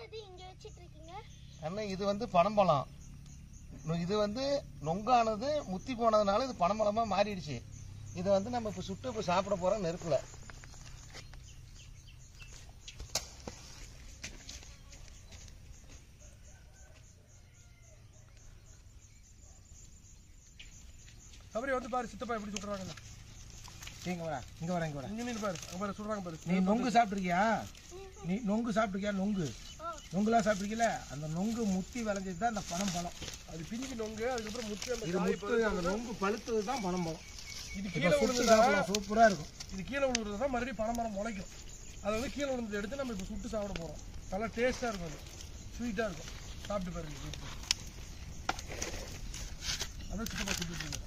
இது இங்க வச்சிட்டு இருக்கீங்க அண்ணா இது வந்து பனம்பழம் நு- இது வந்து நொங்கானது முத்தி போனதுனால இது பனம்பழமா மாறிடுச்சு இதை வந்து நம்ம இப்போ சுட்டு இப்போ சாப்பிட போறோம் நெருப்புல சபரி வந்து பாரு சித்தப்பா எப்படி சுடுறாங்கன்னு இங்க வர இங்க வர இங்க வர இங்க நின்னு பாரு அங்க பாரு சுடுறாங்க பாரு நீ நொங்கு சாப்பிட்ருக்கியா நீ நொங்கு சாப்பிட்ருக்கியா நொங்கு நொங்குலாம் சாப்பிட்ருக்கீல அந்த நொங்கு முத்தி விளைஞ்சது தான் அந்த பனம் பழம் அது பிஞ்சு நொங்கு அதுக்கப்புறம் முத்து அந்த இது காய் முத்து அந்த நொங்கு பழுத்தது தான் பனம் பழம் இது இப்போ கீழே சுட்டு விழுந்ததா சாப்பிடலாம் சூப்பராக இருக்கும் இது கீழே விழுறது தான் மறுபடியும் பனைமரம் முளைக்கும் அதை வந்து கீழே விழுந்ததை எடுத்து நம்ம இப்போ சுட்டு சாப்பிட போறோம் நல்லா டேஸ்டா இருக்கும் அது ஸ்வீட்டா இருக்கும் சாப்பிட்டு பாருங்க வீட்டுல. அதான் சித்தப்பா சுட்டு இருக்கீங்க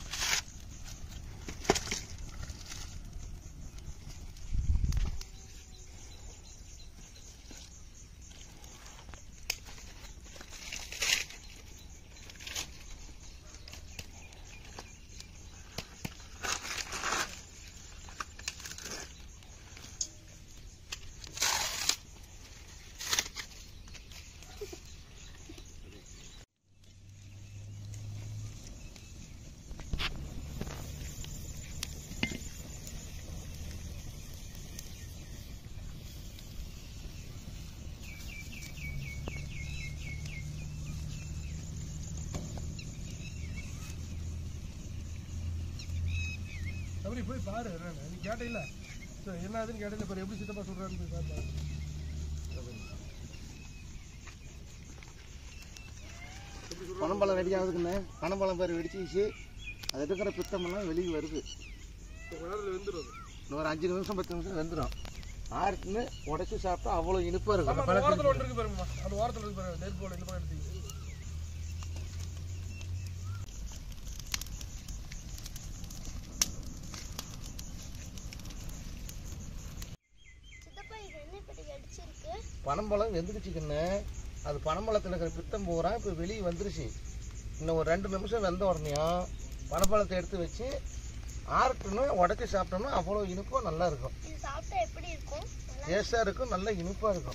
சபரி போய் பாரு என்னன்னு நீ கேட்டையில சரி, என்ன ஆகுதுன்னு கேட்டையில பாரு எப்படி சித்தப்பா சொல்றான்னு போய் பாரு பனம்பழம் ரெடி ஆகுதுக்குண்ணே பனம்பழம் பேர் வெடிச்சிச்சு அது இருக்கிற பித்தமெல்லாம் வெளியே வருது நேரத்தில் வெந்துடும் இன்னும் ஒரு அஞ்சு நிமிஷம் பத்து நிமிஷம் வெந்துடும் ஆறுக்குன்னு உடச்சி சாப்பிட்டா அவ்வளோ இனிப்பாக இருக்கும் அந்த வாரத்தில் ஒன்று இருக்கு பாருங்கம்மா அந்த வாரத்தில் இருக்கு பாருங்க நெருப்பு போல இந்த பக்கம் எடுத்தீங்க சித்தப்பா இது என்ன இப்படி வெடிச்சிருக்கு பனம்பழம் வெந்துக்குச்சுக்குன்னு அது பனம்பழத்தில் இருக்கிற பித்தம் பூரா இப்போ வெளியே வந்துருச்சு இன்னும் ஒரு ரெண்டு நிமிஷம் வெந்த உடனேயும் பனம்பழத்தை எடுத்து வச்சு ஆறுட்டுன்னு உடச்சி சாப்பிட்டோம்னா அவ்வளோ இனிப்பாக நல்லா இருக்கும் இது சாப்பிட்டா எப்படி இருக்கும் நல்லா டேஸ்டாக இருக்கும் நல்ல இனிப்பாக இருக்கும்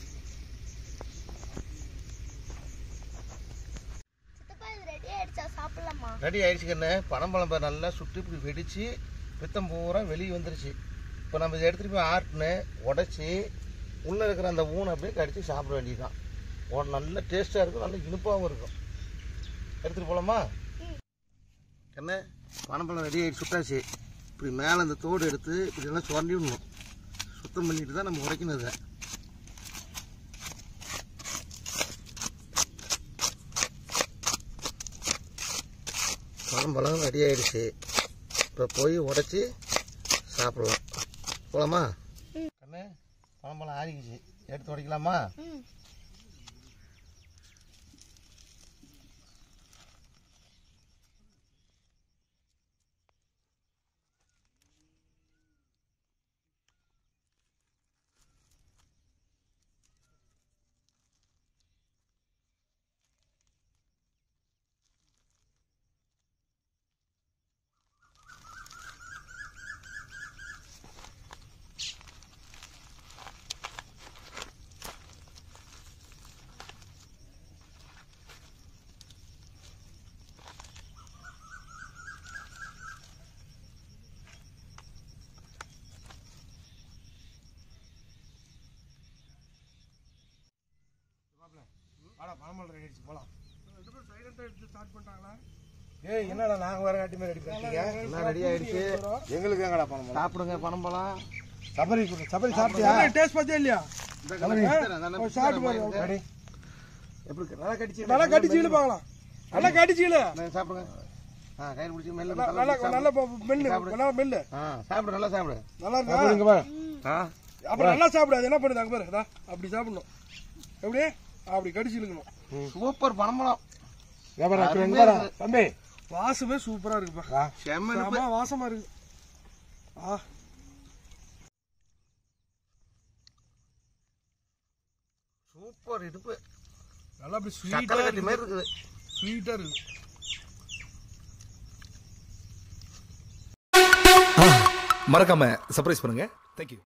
சித்தப்பா இது ரெடி ஆயிடுச்சா சாப்பிடலாமா ரெடி ஆயிடுச்சுக்கண்ணே பனம்பழம் பாரு நல்லா சுட்டு இப்படி வெடிச்சு பித்தம் பூரா வெளியே வந்துருச்சு இப்போ நம்ம இதை எடுத்துகிட்டு போய் ஆட்டுன்னு உடச்சி உள்ளே இருக்கிற அந்த ஊனை அப்படியே கடிச்சு சாப்பிட வேண்டியதுதான் உட நல்ல டேஸ்ட்டாக இருக்கும் நல்ல இனிப்பாகவும் இருக்கும் எடுத்துகிட்டு போகலாமா என்ன பனம்பழம் ரெடி ஆகிடுச்சு சுட்டாச்சு இப்படி மேலே அந்த தோடு எடுத்து இப்படி எல்லாம் சுரண்டி விடணும் சுத்தம் பண்ணிட்டு தான் நம்ம உடைக்கணும் இதை பழம்பழம் ரெடி ஆயிடுச்சு இப்போ போய் உடைச்சி சாப்பிடலாம் போலாமா கண்ணு பழம்பழம் ஆறிக்குச்சு எடுத்து உடைக்கலாமா ம் வாடா பனம்பழம் ரெடி ஆயிடுச்சு போகலாம் ரெண்டு பேரும் சைலண்டாக எடுத்து ஸ்டார்ட் பண்ணிட்டாங்களா ஏய் என்னடா நாங்கள் வர காட்டி மாதிரி ரெடி பண்ணிட்டீங்க எல்லாம் ரெடி ஆயிடுச்சு எங்களுக்கு எங்கடா பனம்பழம் சாப்பிடுங்க பனம்பழம் சபரி சபரி சாப்பிட்டியா டேஸ்ட் பார்த்தியா இல்லையா சாப்பிட்டு பாருங்க ரெடி எப்படி இருக்கு? நல்லா கடிச்சு நல்லா கடிச்சீங்களு பார்க்கலாம் நல்லா கடிச்சீங்களு நான் சாப்பிடுங்க ஆ கையில் பிடிச்சி மெல்ல நல்லா சாப்பிடு. நல்லா மெல்லு நல்லா மெல்லு ஆ சாப்பிடு நல்லா சாப்பிடு நல்லா இருக்கா இங்க பாரு ஆ அப்புறம் நல்லா சாப்பிடு அது என்ன பண்ணுது அங்க பாரு இதா, அப்படி சாப்பிடணும் எப்படி அப்படி கடிச்சு இழுக்கணும் சூப்பர் பனம்பழம் வியாபாரம் அப்புறம் இங்க பாரு. தம்பி வாசமே சூப்பரா இருக்குப்பா செம்ம இனிப்பு. செம வாசமா இருக்கு ஆ சூப்பர் இடுப்பு நல்லா அப்படி சக்கரை ஸ்வீட்டா கட்டி இருக்கு மாதிரி இருக்குது ஸ்வீட்டா இருக்கு மறக்காம சர்ப்ரைஸ் பண்ணுங்க தேங்க்யூ